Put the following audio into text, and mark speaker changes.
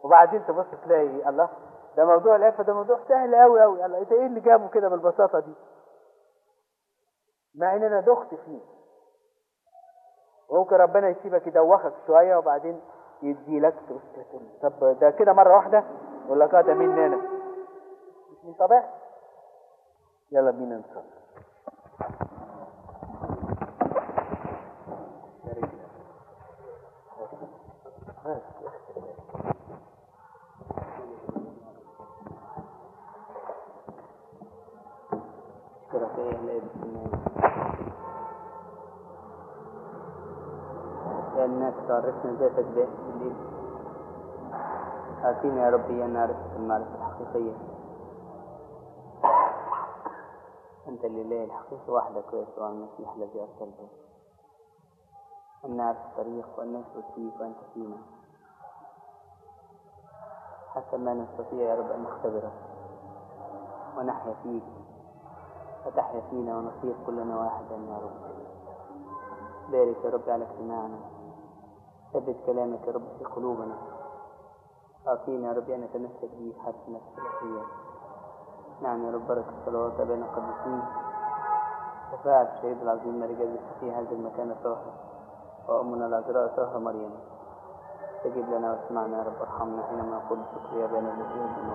Speaker 1: وبعدين تبص تلاقي الله ده موضوع العفة ده موضوع سهل قوي قوي الله انت ايه اللي جابه كده بالبساطة دي مع ان انا دخت فيه وممكن ربنا يسيبك يدوخك شوية وبعدين يديلك تبص تقول طب ده كده مرة واحدة يقول لك اه ده مني انا مش من طبيعتي يلا بينا نصلي
Speaker 2: اشكرك يا اهل السنين يا الناس تعرفنا ذاتك به بالليل آتينا يا ربي أن نعرف المعرفة الحقيقية أنت الإله الحقيقي وحدك ويسوع المسيح الذي أرسلته أن نعرف الطريق وأن نثبت فيك وأنت فينا حتى ما نستطيع يا رب أن نختبرك ونحيا فيك فتحيا فينا ونصير كلنا واحدا يا رب بارك يا رب على اجتماعنا ثبت كلامك يا رب في قلوبنا أعطينا يا رب أن نتمسك به حتى نفس الأخير نعم يا رب بارك الصلوات بين القديسين وفاعل الشهيد العظيم مرجع في هذا المكان الطاهر وأمنا العذراء طاهرة مريم استجب لنا واسمعنا يا رب ارحمنا حينما نقول شكريا بين الذين